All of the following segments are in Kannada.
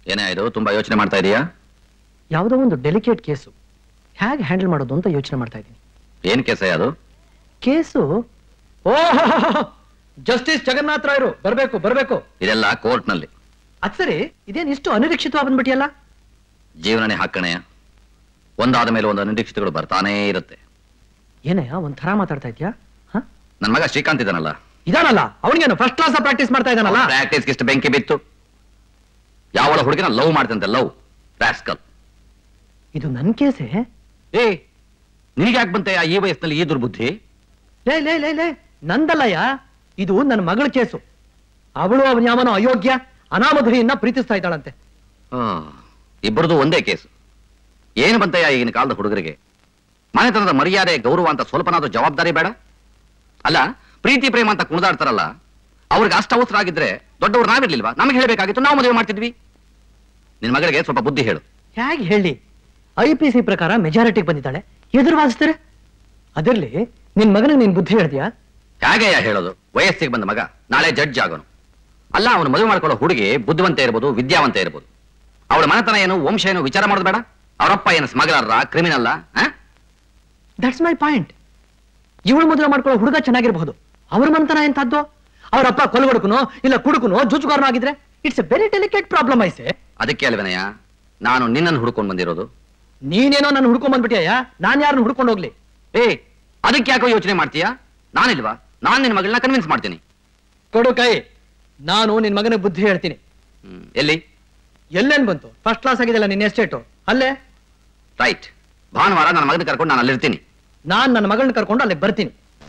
ಏನೇ ಇದು ತುಂಬಾ ಯೋಚನೆ ಮಾಡ್ತಾ ಇದೀಯಾ ಯಾವುದೋ ಒಂದು ಡೆಲಿಕೇಟ್ ಕೇಸು ಹೇಗೆ ಹ್ಯಾಂಡಲ್ ಮಾಡೋದು ಅಂತ ಯೋಚನೆ ಮಾಡ್ತಾ ಇದ್ದೀನಿ ಏನ್ ಕೇಸೇ ಅದು ಕೇಸು ಓ ಜಸ್ಟಿಸ್ ಜಗನ್ನಾಥ್ ರಾಯರು ಬರ್ಬೇಕು ಬರ್ಬೇಕು ಇದೆಲ್ಲ ಕೋರ್ಟ್ ನಲ್ಲಿ ಅದ್ ಸರಿ ಇದೇನ್ ಇಷ್ಟು ಅನಿರೀಕ್ಷಿತವಾಗಿ ಬಂದ್ಬಿಟ್ಟಿಯಲ್ಲ ಜೀವನನೇ ಹಾಕಣೆಯ ಒಂದಾದ ಮೇಲೆ ಒಂದು ಅನಿರೀಕ್ಷಿತಗಳು ಬರ್ತಾನೇ ಇರುತ್ತೆ ಏನಯ್ಯ ಒಂಥರ ಮಾತಾಡ್ತಾ ಇದ್ಯಾ ಹ ನನ್ ಮಗ ಶ್ರೀಕಾಂತ್ ಇದ್ದಾನಲ್ಲ ಇದಾನಲ್ಲ ಅವನಿಗೇನು ಫಸ್ಟ್ ಕ್ಲಾಸ್ ಪ್ರಾಕ್ಟೀಸ್ ಮಾಡ್ತಾ ಇದ್ದಾನಲ್ಲ ಪ್ರಾಕ್ಟೀಸ್ ಇಷ್ಟು ಬೆಂಕಿ ಬಿತ್ತು ಯಾವಳ ಹುಡುಗಿನ ಲವ್ ಮಾಡ್ತಂತೆ ಲವ್ ರಾಸ್ಕಲ್ ಇದು ನನ್ ಕೇಸೆ ಏ ನಿನಗೆ ಯಾಕೆ ಬಂತೆ ಈ ವಯಸ್ಸಿನಲ್ಲಿ ಈ ದುರ್ಬುದ್ಧಿ ಲೇ ಲೇ ಲೇ ಲೇ ನಂದಲ್ಲಯ್ಯ ಇದು ನನ್ನ ಮಗಳ ಕೇಸು ಅವಳು ಅವನ ಯಾವನೋ ಅಯೋಗ್ಯ ಅನಾಮಧುರಿಯನ್ನ ಪ್ರೀತಿಸ್ತಾ ಇದ್ದಾಳಂತೆ ಆ, ಇಬ್ಬರದು ಒಂದೇ ಕೇಸು ಏನು ಬಂತಯ್ಯ ಈಗಿನ ಕಾಲದ ಹುಡುಗರಿಗೆ ಮನೆತನದ ಮರ್ಯಾದೆ ಗೌರವ ಅಂತ ಸ್ವಲ್ಪನಾದ್ರೂ ಜವಾಬ್ದಾರಿ ಬೇಡ ಅಲ್ಲ ಪ್ರೀತಿ ಪ್ರೇಮ ಅಂತ ಕುಣಿದಾಡ್ತಾರಲ್ಲ ಅವ್ರಿಗೆ ಅಷ್ಟು ಅವಸರ ಆಗಿದ್ರೆ ದೊಡ್ಡವ್ರು ನಾವಿರ್ಲಿಲ್ವಾ ನಮಗೆ ಹೇಳಬೇಕಾಗಿತ್ತು ನಾವು ಮದುವೆ ಮಾಡ್ತಿದ್ವಿ ನಿನ್ ಮಗಳಿಗೆ ಸ್ವಲ್ಪ ಬುದ್ಧಿ ಹೇಳು ಹೇಗೆ ಹೇಳಿ ಐ ಪಿ ಸಿ ಪ್ರಕಾರ ಮೆಜಾರಿಟಿಗೆ ಬಂದಿದ್ದಾಳೆ ಎದುರು ವಾದಿಸ್ತಾರೆ ಅದಿರ್ಲಿ ನಿನ್ ಮಗನಿಗೆ ನೀನ್ ಬುದ್ಧಿ ಹೇಳ್ತೀಯಾ ಹೇಗೆಯ ಹೇಳೋದು ವಯಸ್ಸಿಗೆ ಬಂದ ಮಗ ನಾಳೆ ಜಡ್ಜ್ ಆಗೋನು ಅಲ್ಲ ಅವನು ಮದುವೆ ಮಾಡ್ಕೊಳ್ಳೋ ಹುಡುಗಿ ಬುದ್ಧಿವಂತ ಇರ್ಬೋದು ವಿದ್ಯಾವಂತ ಇರ್ಬೋದು ಅವಳ ಮನೆತನ ಏನು ವಂಶ ಏನು ವಿಚಾರ ಮಾಡೋದು ಬೇಡ ಅವರಪ್ಪ ಏನು ಸ್ಮಗ್ಲರ ಕ್ರಿಮಿನಲ್ಲ ದಟ್ಸ್ ಮೈ ಪಾಯಿಂಟ್ ಇವಳು ಮದುವೆ ಮಾಡ್ಕೊಳ್ಳೋ ಹುಡುಗ ಚೆನ್ನಾಗಿರಬಹುದು ಅವ್ರ ಮಂತನ ಎಂತದ್ದು ಅವರಪ್ಪ ಕೊಲ್ಗಡುಕನೋ ಇಲ್ಲ ಕುಡುಕನೋ ಜುಜುಗಾರನೋ ಆಗಿದ್ರೆ it's a very delicate problem ಐಸೆ ಅದಕ್ಕೆ ಅಲ್ವೇನಯ್ಯ ನಾನು ನಿನ್ನನ್ನು ಹುಡ್ಕೊಂಡು ಬಂದಿರೋದು ನೀನೇನೋ ನನ್ನ ಹುಡ್ಕೊಂಡ್ ಬಂದ್ಬಿಟ್ಟಿಯ ನಾನ್ ಯಾರನ್ನ ಹುಡ್ಕೊಂಡು ಹೋಗ್ಲಿ ಏ ಅದಕ್ಕೆ ಯಾಕೋ ಯೋಚನೆ ಮಾಡ್ತೀಯಾ ನಾನಿಲ್ವಾ ನಾನ್ ನಿನ್ನ ಮಗಳನ್ನ ಕನ್ವಿನ್ಸ್ ಮಾಡ್ತೀನಿ ಕೊಡು ಕೈ ನಾನು ನಿನ್ ಮಗನಿಗೆ ಬುದ್ಧಿ ಹೇಳ್ತೀನಿ ಹ್ಮ್, ಎಲ್ಲಿ ಎಲ್ಲೇನ್ ಬಂತು ಫಸ್ಟ್ ಕ್ಲಾಸ್ ಆಗಿದೆಲ್ಲ ನಿನ್ನ ಎಸ್ಟೇಟು ಅಲ್ಲೇ ರೈಟ್ ಭಾನುವಾರ ನನ್ನ ಮಗನ ಕರ್ಕೊಂಡು ನಾನು ಅಲ್ಲಿರ್ತೀನಿ ನಾನ್ ನನ್ನ ಮಗಳನ್ನ ಕರ್ಕೊಂಡು ಅಲ್ಲಿಗೆ ಬರ್ತೀನಿ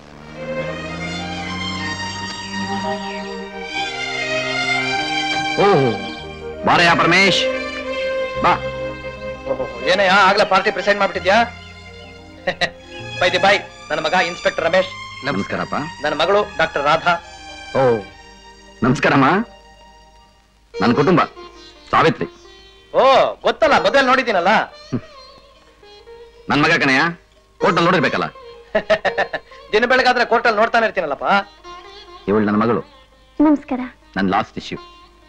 ಓಹ್ ಬಾರಯ್ಯ ಪರಮೇಶ್ ಬಾ ಏನಯ್ಯ ಆಗ್ಲೇ ಪಾರ್ಟಿ ಪ್ರೆಸೆಂಟ್ ಮಾಡ್ಬಿಟ್ಟಿದ್ಯಾ ಬೈದಿ ಬಾಯ್ ನನ್ನ ಮಗ ಇನ್ಸ್ಪೆಕ್ಟರ್ ರಮೇಶ್ ನಮಸ್ಕಾರಪ್ಪ ನನ್ನ ಮಗಳು ಡಾಕ್ಟರ್ ರಾಧಾ ಓ ನಮಸ್ಕಾರಮ್ಮ ನನ್ನ ಕುಟುಂಬ ಸಾವಿತ್ರಿ ಓ ಗೊತ್ತಲ್ಲ ಮೊದಲು ನೋಡಿದ್ದೀನಲ್ಲ ನನ್ನ ಮಗ ಕಣಯ್ಯ ಕೋರ್ಟಲ್ಲಿ ನೋಡಿರ್ಬೇಕಲ್ಲ ದಿನ ಬೆಳಗಾದ್ರೆ ಕೋರ್ಟಲ್ಲಿ ನೋಡ್ತಾನೆ ಇರ್ತೀನಲ್ಲಪ್ಪ ಇವಳು ನನ್ನ ಮಗಳು ನಮಸ್ಕಾರ ನನ್ನ ಲಾಸ್ಟ್ ಇಶ್ಯೂ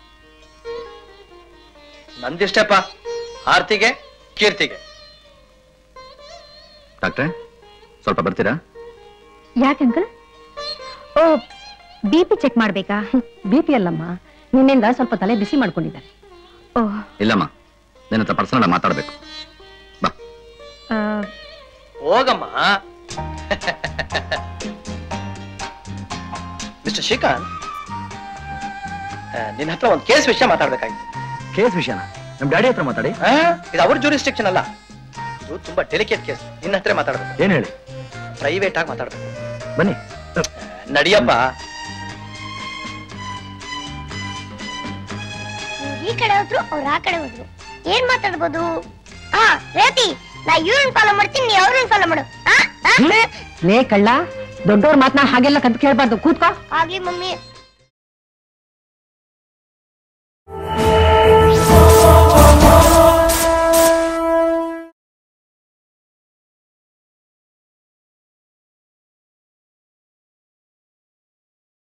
ನಂದಿಷ್ಟಪ್ಪ ಆರ್ತಿಗೆ ಕೀರ್ತಿಗೆ ಡಾಕ್ಟ್ರೆ ಸ್ವಲ್ಪ ಬರ್ತೀರಾ ಯಾಕೆ ಅಂಕಲ್ ಓ ಬಿ ಪಿ ಚೆಕ್ ಮಾಡ್ಬೇಕಾ ಬಿ ಪಿ ಅಲ್ಲಮ್ಮ ನಿನ್ನಿಂದ ಸ್ವಲ್ಪ ತಲೆ ಬಿಸಿ ಮಾಡ್ಕೊಂಡಿದ್ದಾರೆ ಓ ಇಲ್ಲಮ್ಮ ನಿನ್ನ ಹತ್ರ ಪರ್ಸನಲ್ ಮಾತಾಡ್ಬೇಕು ಬಾ ಆ, ಹೋಗಮ್ಮ ಮಿಸ್ಟರ್ ಶ್ರೀಕಾಂತ್ ಆ, ನಿನ್ನ ಹತ್ರ ಒಂದು ಕೇಸ್ ವಿಷಯ ಮಾತಾಡ್ಬೇಕಾಗಿತ್ತು ಕೇಸ್ ವಿಷಯನ ನಮ್ ಡ್ಯಾಡಿ ಹತ್ರ ಮಾತಾಡಿ ಆ, ಇದು ಅವ್ರ ಜೂರಿಸ್ಟಿಕ್ಷನ್ ಅಲ್ಲ ಇದು ತುಂಬಾ ಡೆಲಿಕೇಟ್ ಕೇಸ್ ನಿನ್ನ ಹತ್ರ ಮಾತಾಡ್ಬೇಕು ಏನ್ ಹೇಳಿ ಪ್ರೈವೇಟ್ ಆಗಿ ಮಾತಾಡ್ಬೇಕು ಬನ್ನಿ ಆ, ನಡಿಯಪ್ಪ ಈ ಕಡೆ ಹೋದ್ರು ಅವ್ರ ಆ ಕಡೆ ಹೋದ್ರು ಏನ್ ಮಾತಾಡ್ಬೋದು ಹಾ ರೇತಿ ನಾ ಇವ್ರನ್ನ ಫಾಲೋ ಮಾಡ್ತೀನಿ ನೀ ಅವ್ರನ್ನ ಫಾಲೋ ಮಾಡು ಆ? ಆ? ಲೇ ಕಳ್ಳ ದೊಡ್ಡವ್ರ ಮಾತನ್ನ ಹಾಗೆಲ್ಲ ಕದ್ ಕೇಳ್ಬಾರ್ದು ಕೂತ್ಕೋ ಆಗ್ಲಿ ಮಮ್ಮಿ